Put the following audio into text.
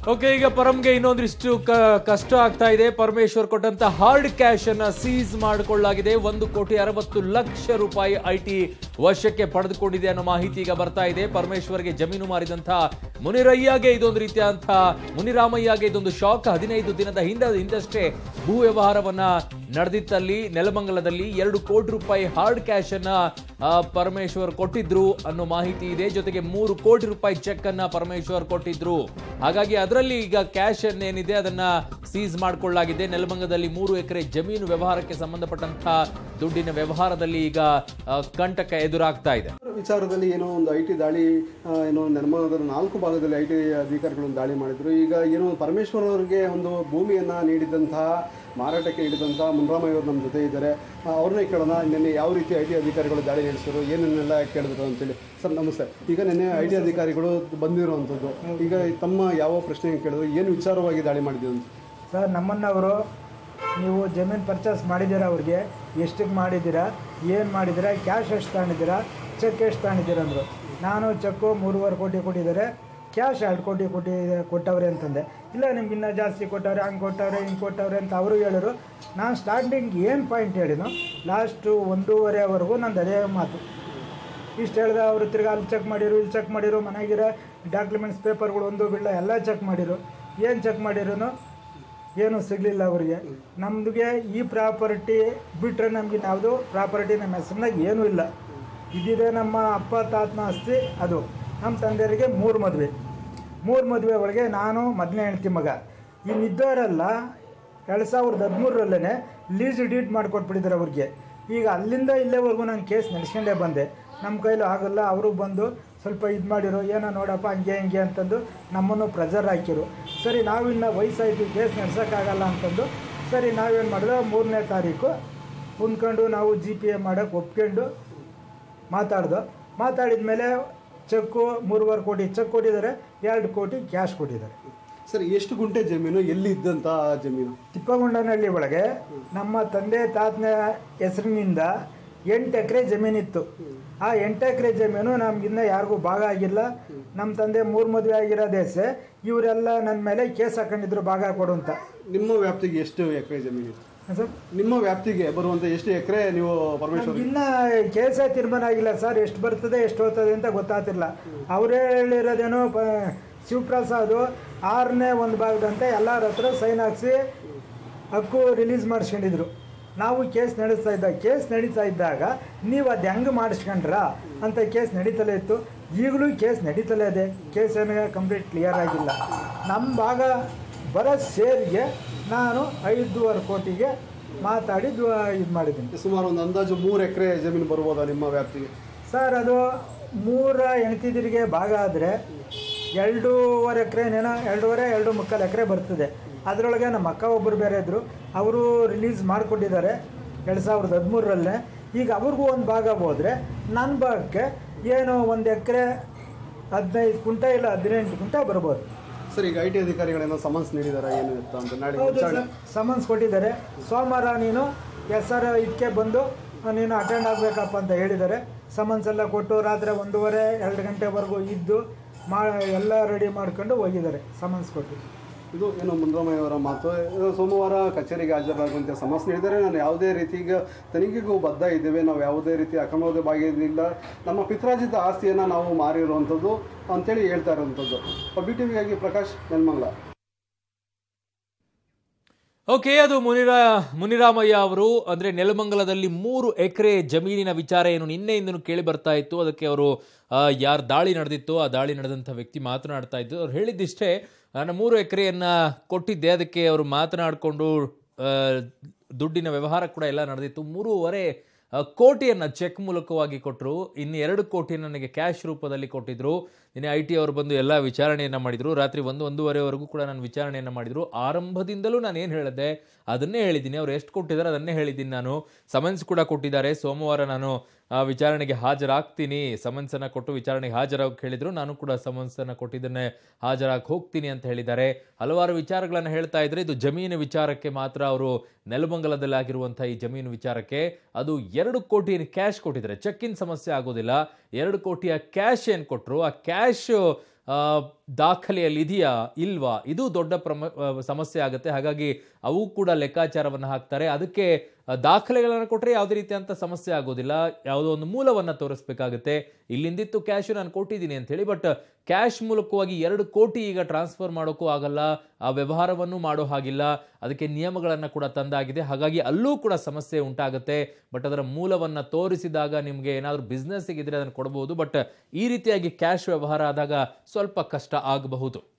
okay ಈಗ ಪರಮ್ಗೆ ಇನ್ನೊಂದಿಷ್ಟು ಕ- ಕಷ್ಟ ಆಗ್ತಾ ಇದೆ ಪರಮೇಶ್ವರ್ ಕೊಟ್ಟಂತ ಹಾರ್ಡ್ ಕ್ಯಾಶ್ ಅನ್ನ ಸೀಸ್ ಮಾಡಿಕೊಳ್ಳಲಾಗಿದೆ ಒಂದು ಕೋಟಿ ಅರವತ್ತು ಲಕ್ಷ ರೂಪಾಯಿ ಐಟಿ ವಶಕ್ಕೆ ಪಡೆದುಕೊಂಡಿದೆ ಅನ್ನೋ ಮಾಹಿತಿ ಈಗ ಬರ್ತಾ ಇದೆ ಪರಮೇಶ್ವರ್ಗೆ ಜಮೀನು ಮಾರಿದಂತ ಮುನಿರಯ್ಯಗೆ ಇದೊಂದು ರೀತಿಯಾದಂಥ ಮುನಿರಾಮಯ್ಯಗೆ ಇದೊಂದು ಶಾಕ್ ಹದಿನೈದು ದಿನದ ಹಿಂದ ಹಿಂದಷ್ಟೇ ಭೂ ವ್ಯವಹಾರವನ್ನ ನಡೆದಿತ್ತಲ್ಲಿ ನೆಲಮಂಗಲದಲ್ಲಿ ಎರಡು ಕೋಟಿ ರೂಪಾಯಿ ಹಾರ್ಡ್ ಕ್ಯಾಶ್ ಅನ್ನ ಆ, ಪರಮೇಶ್ವರ್ ಕೊಟ್ಟಿದ್ರು ಅನ್ನೋ ಮಾಹಿತಿ ಇದೆ ಜೊತೆಗೆ ಮೂರು ಕೋಟಿ ರೂಪಾಯಿ ಚೆಕ್ ಅನ್ನ ಪರಮೇಶ್ವರ್ ಕೊಟ್ಟಿದ್ರು ಹಾಗಾಗಿ ಅದರಲ್ಲಿ ಈಗ ಕ್ಯಾಶ್ ಏನಿದೆ ಅದನ್ನ ಸೀಸ್ ಮಾಡಿಕೊಳ್ಳಲಾಗಿದೆ ನೆಲಮಂಗದಲ್ಲಿ ಮೂರು ಎಕರೆ ಜಮೀನು ವ್ಯವಹಾರಕ್ಕೆ ಸಂಬಂಧಪಟ್ಟಂತ ದುಡ್ಡಿನ ವ್ಯವಹಾರದಲ್ಲಿ ಈಗ ಆ, ಕಂಟಕ ಎದುರಾಗ್ತಾ ಇದೆ ವಿಚಾರದಲ್ಲಿ ಏನೋ ಒಂದು ಐ ಟಿ ದಾಳಿ ಆ, ಏನೋ ನಿರ್ಮಾಣದ ನಾಲ್ಕು ಭಾಗದಲ್ಲಿ ಐ ಟಿ ಅಧಿಕಾರಿಗಳು ದಾಳಿ ಮಾಡಿದ್ರು ಈಗ ಏನೋ ಪರಮೇಶ್ವರ್ ಅವರಿಗೆ ಒಂದು ಭೂಮಿಯನ್ನ ನೀಡಿದಂತಹ ಮಾರಾಟಕ್ಕೆ ನೀಡಿದಂತಹ ಮುನ್ರಾಮಯ್ಯ ಅವರು ನಮ್ಮ ಜೊತೆ ಇದ್ದಾರೆ ಆ, ಅವ್ರನ್ನೇ ಕೇಳೋಣ ನಿನ್ನೆ ಯಾವ ರೀತಿ ಐ ಟಿ ಅಧಿಕಾರಿಗಳು ದಾಳಿ ನಡೆಸಿದ್ರು ಏನೇನೆಲ್ಲ ಕೇಳಿದ್ರು ಅಂತೇಳಿ ಸರ್ ನಮಸ್ತೆ ಈಗ ನಿನ್ನೆ ಐ ಟಿ ಅಧಿಕಾರಿಗಳು ಬಂದಿರುವಂಥದ್ದು ಈಗ ತಮ್ಮ ಯಾವ ಪ್ರಶ್ನೆ ಕೇಳಿದ್ರು ಏನು ವಿಚಾರವಾಗಿ ದಾಳಿ ಮಾಡಿದ್ರು ಅಂತ ಸರ್ ನಮ್ಮನ್ನವರು ನೀವು ಜಮೀನು ಪರ್ಚೇಸ್ ಮಾಡಿದ್ದೀರಾ ಅವ್ರಿಗೆ ಎಷ್ಟಕ್ಕೆ ಮಾಡಿದ್ದೀರಾ ಏನು ಮಾಡಿದ್ದೀರಾ ಕ್ಯಾಶ್ ಎಷ್ಟು ತಗೊಂಡಿದ್ದೀರಾ ಚೆಕ್ ಎಷ್ಟು ತಗೊಂಡಿದ್ದೀರಾ ಅಂದರು ನಾನು ಚೆಕ್ಕು ಮೂರುವರೆ ಕೋಟಿ ಕೊಟ್ಟಿದ್ದಾರೆ ಕ್ಯಾಶ್ ಎರಡು ಕೋಟಿ ಕೊಟ್ಟಿ ಕೊಟ್ಟವ್ರೆ ಅಂತಂದೆ ಇಲ್ಲ ನಿಮ್ಗೆ ಇನ್ನೂ ಜಾಸ್ತಿ ಕೊಟ್ಟವ್ರೆ ಹಂಗೆ ಕೊಟ್ಟವ್ರೆ ಹಿಂಗೆ ಕೊಟ್ಟವ್ರೆ ಅಂತ ಅವರು ಹೇಳಿದ್ರು ನಾನು ಸ್ಟಾರ್ಟಿಂಗ್ ಏನು ಪಾಯಿಂಟ್ ಹೇಳಿನು ಲಾಸ್ಟು ಒಂದೂವರೆವರೆಗೂ ನಂದು ಅದೇ ಮಾತು ಇಷ್ಟು ಹೇಳ್ದೆ ಅವರು ತಿರ್ಗಾ ಅಲ್ಲಿ ಚೆಕ್ ಮಾಡಿರು ಇಲ್ಲಿ ಚೆಕ್ ಮಾಡಿರು ಮನೆಗಿರೋ ಡಾಕ್ಯುಮೆಂಟ್ಸ್ ಪೇಪರ್ಗಳು ಒಂದು ಬಿಡ್ಲ ಎಲ್ಲ ಚೆಕ್ ಮಾಡಿರು ಏನು ಚೆಕ್ ಮಾಡಿರೋನು ಏನೂ ಸಿಗಲಿಲ್ಲ ಅವರಿಗೆ ನಮಗೆ ಈ ಪ್ರಾಪರ್ಟಿ ಬಿಟ್ಟರೆ ನಮ್ಗೆ ಯಾವುದು ಪ್ರಾಪರ್ಟಿ ನಮ್ಮ ಹೆಸರಿನಾಗ ಏನೂ ಇಲ್ಲ ಇದಿದೆ ನಮ್ಮ ಅಪ್ಪ ತಾತನ ಆಸ್ತಿ ಅದು ನಮ್ಮ ತಂದೆಯರಿಗೆ ಮೂರು ಮದುವೆ ಮೂರು ಮದುವೆ ಒಳಗೆ ನಾನು ಮೊದಲನೇ ಹೆಂಡ್ತಿ ಮಗ ಇನ್ನಿದ್ದವರೆಲ್ಲ ಎರಡು ಸಾವಿರದ ಹದಿಮೂರರಲ್ಲೇ ಲೀಸ್ ಡೀಟ್ ಮಾಡಿಕೊಟ್ಬಿಟ್ಟಿದ್ದಾರೆ ಅವ್ರಿಗೆ ಈಗ ಅಲ್ಲಿಂದ ಇಲ್ಲೇವರೆಗೂ ನಾನು ಕೇಸ್ ನಡೆಸ್ಕೊಂಡೇ ಬಂದೆ ನಮ್ಮ ಕೈಲೂ ಆಗಲ್ಲ ಅವರು ಬಂದು ಸ್ವಲ್ಪ ಇದು ಮಾಡಿರೋ ಏನೋ ನೋಡಪ್ಪ ಹಂಗೆ ಹಿಂಗೆ ಅಂತಂದು ನಮ್ಮನ್ನು ಪ್ರೆಜರ್ ಹಾಕಿರು ಸರಿ ನಾವಿನ್ನು ವಯಸ್ಸಾಯ್ತು ಕೇಸ್ ನಡ್ಸೋಕ್ಕಾಗಲ್ಲ ಅಂತಂದು ಸರಿ ನಾವೇನು ಮಾಡಿದ್ರೆ ಮೂರನೇ ತಾರೀಕು ಕುಂದ್ಕೊಂಡು ನಾವು ಜಿ ಪಿ ಎ ಮಾಡೋಕ್ಕೆ ಒಪ್ಕೊಂಡು ಮಾತಾಡ್ದು ಮಾತಾಡಿದ ಮೇಲೆ ಚೆಕ್ಕು ಮೂರುವರೆ ಕೋಟಿ ಚೆಕ್ ಕೊಟ್ಟಿದ್ದಾರೆ ಎರಡು ಕೋಟಿ ಕ್ಯಾಶ್ ಕೊಟ್ಟಿದ್ದಾರೆ ಸರ್ ಎಷ್ಟು ಗುಂಟೆ ಜಮೀನು ಎಲ್ಲಿ ಇದ್ದಂಥ ಜಮೀನು ತಿಪ್ಪಗೊಂಡನಹಳ್ಳಿ ಒಳಗೆ ನಮ್ಮ ತಂದೆ ತಾತನ ಹೆಸರಿನಿಂದ ಎಂಟು ಎಕರೆ ಜಮೀನಿತ್ತು ಆ ಎಂಟು ಎಕರೆ ಜಮೀನು ನಮಗಿನ್ನ ಯಾರಿಗೂ ಭಾಗ ಆಗಿಲ್ಲ ನಮ್ಮ ತಂದೆ ಮೂರು ಮದುವೆ ಆಗಿರೋ ದೇಸೆ ಇವರೆಲ್ಲ ನನ್ನ ಮೇಲೆ ಕೇಸ್ ಹಾಕೊಂಡಿದ್ರು ಭಾಗ ಕೊಡು ಅಂತ ನಿಮ್ಮ ವ್ಯಾಪ್ತಿಗೆ ಎಷ್ಟು ಎಕರೆ ಜಮೀನು ಇದೆ ಸರ್ ನಿಮ್ಮ ವ್ಯಾಪ್ತಿಗೆ ಬರುವಂತ ಎಷ್ಟು ಎಕರೆ ನೀವು ಪರಮೇಶ್ವರ್ ಇನ್ನ ಕೇಸೇ ತೀರ್ಮಾನ ಆಗಿಲ್ಲ ಸರ್ ಎಷ್ಟು ಬರ್ತದೆ ಎಷ್ಟು ಹೋಗ್ತದೆ ಅಂತ ಗೊತ್ತಾಗ್ತಿಲ್ಲ ಅವರೇ ಹೇಳಿರೋದೇನೋ ಪ ಶಿವಪ್ರಸಾದ್ ಆರನೇ ಒಂದು ಭಾಗದಂತೆ ಎಲ್ಲರ ಹತ್ರ ಸೈನ್ ಹಾಕ್ಸಿ ಹಕ್ಕು ರಿಲೀಸ್ ಮಾಡಿಸ್ಕೊಂಡಿದ್ರು ನಾವು ಕೇಸ್ ನಡೆಸ್ತಾ ಇದ್ದಾಗ ಕೇಸ್ ನಡೀತಾ ಇದ್ದಾಗ ನೀವು ಅದು ಹೆಂಗೆ ಮಾಡಿಸ್ಕೊಂಡ್ರ ಅಂತ ಕೇಸ್ ನಡೀತಲೇ ಇತ್ತು ಈಗಲೂ ಕೇಸ್ ನಡೀತಲೇ ಇದೆ ಕೇಸ್ ಏನು ಕಂಪ್ಲೀಟ್ ಕ್ಲಿಯರ್ ಆಗಿಲ್ಲ ನಮ್ಮ ಭಾಗ ಬರೋ ಸೇರಿಗೆ ನಾನು ಐದೂವರೆ ಕೋಟಿಗೆ ಮಾತಾಡಿ ಇದು ಮಾಡಿದ್ದೀನಿ ಸುಮಾರು ಒಂದು ಅಂದಾಜು ಮೂರು ಎಕರೆ ಜಮೀನು ಬರ್ಬೋದಾ ನಿಮ್ಮ ವ್ಯಾಪ್ತಿಗೆ ಸರ್ ಅದು ಮೂರ ಹೆಣ್ತಿದ್ರಿಗೆ ಭಾಗ ಆದರೆ ಎರಡೂವರೆ ಎಕರೆನೇನೋ ಎರಡೂವರೆ ಎರಡು ಮುಕ್ಕಾಲು ಎಕರೆ ಬರ್ತದೆ ಅದರೊಳಗೆ ನಮ್ಮ ಅಕ್ಕ ಒಬ್ಬರು ಬೇರೆ ಇದ್ದರು ಅವರು ರಿಲೀಸ್ ಮಾಡಿಕೊಟ್ಟಿದ್ದಾರೆ ಎರಡು ಸಾವಿರದ ಹದಿಮೂರರಲ್ಲೇ ಈಗ ಅವ್ರಿಗೂ ಒಂದು ಭಾಗ ಹೋದರೆ ನನ್ನ ಭಾಗಕ್ಕೆ ಏನೋ ಒಂದು ಎಕರೆ ಹದಿನೈದು ಕುಂಟ ಇಲ್ಲ ಹದಿನೆಂಟು ಕುಂಟ ಬರ್ಬೋದು ಸರ್ ಈಗ ಐ ಟಿ ಅಧಿಕಾರಿಗಳೇನೋ ಸಮನ್ಸ್ ನೀಡಿದಾರ ಏನು ಇತ್ತ ಅಂತ ನಾಳೆ ಹೌದು ವಿಚಾರಣೆ ಸರ್ ಸಮನ್ಸ್ ಕೊಟ್ಟಿದ್ದಾರೆ ಸೋಮವಾರ ನೀನು ಎಸ್ ಆರ್ ಇದಕ್ಕೆ ಬಂದು ನೀನು ಅಟೆಂಡ್ ಆಗಬೇಕಪ್ಪ ಅಂತ ಹೇಳಿದ್ದಾರೆ ಸಮನ್ಸ್ ಎಲ್ಲ ಕೊಟ್ಟು ರಾತ್ರಿ ಒಂದೂವರೆ ಎರಡು ಗಂಟೆವರೆಗೂ ಇದ್ದು ಮಾ ಎಲ್ಲ ರೆಡಿ ಮಾಡ್ಕೊಂಡು ಹೋಗಿದ್ದಾರೆ ಸಮನ್ಸ್ ಕೊಟ್ಟು ಇದು ಏನು ಮುನ್ರಾಮಯ್ಯ ಅವರ ಮಾತು ಇದು ಸೋಮವಾರ ಕಚೇರಿಗೆ ಹಾಜರಾಗುವಂತೆ ಸಮನ್ಸ್ ನೀಡಿದರೆ ನಾನು ಯಾವುದೇ ರೀತಿ ಈಗ ತನಿಖೆಗೂ ಬದ್ಧ ಇದ್ದೇವೆ ನಾವು ಯಾವುದೇ ರೀತಿ ಅಕ್ರಮದ ಭಾಗಿಯಿಲ್ಲ ನಮ್ಮ ಪಿತ್ರಾಜಿತ ಆಸ್ತಿಯನ್ನು ನಾವು ಮಾರಿರುವಂಥದ್ದು ಅಂತೇಳಿ ಹೇಳ್ತಾ ಇರುವಂಥದ್ದು ಬಿ ಟಿ ವಿಗಾಗಿ ಪ್ರಕಾಶ್ ನೆನ್ಮಂಗ್ಲ ಓಕೆ ಅದು ಮುನಿರಾ ಮುನಿರಾಮಯ್ಯ ಅವರು ಅಂದ್ರೆ ನೆಲಮಂಗಲದಲ್ಲಿ ಮೂರು ಎಕರೆ ಜಮೀನಿನ ವಿಚಾರ ಏನು ನಿನ್ನೆಯಿಂದನೂ ಕೇಳಿ ಬರ್ತಾ ಇತ್ತು ಅದಕ್ಕೆ ಅವರು ಯಾರು ದಾಳಿ ನಡೆದಿತ್ತು ಆ ದಾಳಿ ನಡೆದಂಥ ವ್ಯಕ್ತಿ ಮಾತನಾಡ್ತಾ ಇದ್ದು ಅವ್ರು ಹೇಳಿದ್ದಿಷ್ಟೇ ನಾನು ಮೂರು ಎಕರೆಯನ್ನ ಕೊಟ್ಟಿದ್ದೆ ಅದಕ್ಕೆ ಅವರು ಮಾತನಾಡಿಕೊಂಡು ದುಡ್ಡಿನ ವ್ಯವಹಾರ ಕೂಡ ಎಲ್ಲ ನಡೆದಿತ್ತು ಮೂರುವರೆ ಆ, ಕೋಟಿಯನ್ನ ಚೆಕ್ ಮೂಲಕವಾಗಿ ಕೊಟ್ಟರು ಇನ್ನು ಎರಡು ಕೋಟಿ ನನಗೆ ಕ್ಯಾಶ್ ರೂಪದಲ್ಲಿ ಕೊಟ್ಟಿದ್ರು ನಿನ್ನೆ ಐ ಟಿ ಅವರು ಬಂದು ಎಲ್ಲ ವಿಚಾರಣೆಯನ್ನ ಮಾಡಿದ್ರು ರಾತ್ರಿ ಒಂದು ಒಂದೂವರೆವರೆಗೂ ಕೂಡ ನಾನು ವಿಚಾರಣೆಯನ್ನ ಮಾಡಿದ್ರು ಆರಂಭದಿಂದಲೂ ನಾನು ಏನು ಹೇಳಿದೆ ಅದನ್ನೇ ಹೇಳಿದ್ದೀನಿ ಅವ್ರು ಎಷ್ಟು ಕೊಟ್ಟಿದ್ದಾರೆ ಅದನ್ನೇ ಹೇಳಿದ್ದೀನಿ ನಾನು ಸಮನ್ಸ್ ಕೂಡ ಕೊಟ್ಟಿದ್ದಾರೆ ಸೋಮವಾರ ನಾನು ಆ, ವಿಚಾರಣೆಗೆ ಹಾಜರಾಗ್ತೀನಿ ಸಮನ್ಸ್ ಅನ್ನ ಕೊಟ್ಟು ವಿಚಾರಣೆಗೆ ಹಾಜರಾಗಿ ಹೇಳಿದ್ರು ನಾನು ಕೂಡ ಸಮನ್ಸ್ ಅನ್ನ ಕೊಟ್ಟಿದ್ದನ್ನೇ ಹಾಜರಾಗಿ ಹೋಗ್ತೀನಿ ಅಂತ ಹೇಳಿದ್ದಾರೆ ಹಲವಾರು ವಿಚಾರಗಳನ್ನ ಹೇಳ್ತಾ ಇದ್ರೆ ಇದು ಜಮೀನು ವಿಚಾರಕ್ಕೆ ಮಾತ್ರ ಅವರು ನೆಲಮಂಗಲದಲ್ಲಿ ಆಗಿರುವಂತಹ ಈ ಜಮೀನು ವಿಚಾರಕ್ಕೆ ಅದು ಎರಡು ಕೋಟಿ ಕ್ಯಾಶ್ ಕೊಟ್ಟಿದ್ದಾರೆ ಚೆಕ್ಕಿನ ಸಮಸ್ಯೆ ಆಗೋದಿಲ್ಲ ಎರಡು ಕೋಟಿಯ ಕ್ಯಾಶ್ ಏನು ಕೊಟ್ಟರು ಆ ಕ್ಯಾಶ್ ಆ, ದಾಖಲೆಯಲ್ಲಿ ಇದೆಯಾ ಇಲ್ವಾ ಇದು ದೊಡ್ಡ ಪ್ರಮ ಆ, ಸಮಸ್ಯೆ ಆಗುತ್ತೆ ಹಾಗಾಗಿ ಅವು ಕೂಡ ಲೆಕ್ಕಾಚಾರವನ್ನು ಹಾಕ್ತಾರೆ ಅದಕ್ಕೆ ಆ, ದಾಖಲೆಗಳನ್ನು ಕೊಟ್ಟರೆ ಯಾವುದೇ ರೀತಿಯಂಥ ಸಮಸ್ಯೆ ಆಗೋದಿಲ್ಲ ಯಾವುದೋ ಒಂದು ಮೂಲವನ್ನು ತೋರಿಸ್ಬೇಕಾಗುತ್ತೆ ಇಲ್ಲಿಂದಿತ್ತು ಕ್ಯಾಶ್ ನಾನು ಕೊಟ್ಟಿದ್ದೀನಿ ಅಂತ ಹೇಳಿ ಬಟ್ ಕ್ಯಾಶ್ ಮೂಲಕವಾಗಿ ಎರಡು ಕೋಟಿ ಈಗ ಟ್ರಾನ್ಸ್ಫರ್ ಮಾಡೋಕ್ಕೂ ಆಗಲ್ಲ ಆ ವ್ಯವಹಾರವನ್ನು ಮಾಡೋ ಹಾಗಿಲ್ಲ ಅದಕ್ಕೆ ನಿಯಮಗಳನ್ನು ಕೂಡ ತಂದಾಗಿದೆ ಹಾಗಾಗಿ ಅಲ್ಲೂ ಕೂಡ ಸಮಸ್ಯೆ ಉಂಟಾಗುತ್ತೆ ಬಟ್ ಅದರ ಮೂಲವನ್ನು ತೋರಿಸಿದಾಗ ನಿಮಗೆ ಏನಾದರೂ ಬಿಸ್ನೆಸ್ ಇದ್ರೆ ಅದನ್ನು ಕೊಡಬಹುದು ಬಟ್ ಈ ರೀತಿಯಾಗಿ ಕ್ಯಾಶ್ ವ್ಯವಹಾರ ಆದಾಗ ಸ್ವಲ್ಪ ಕಷ್ಟ ಆಗಬಹುದು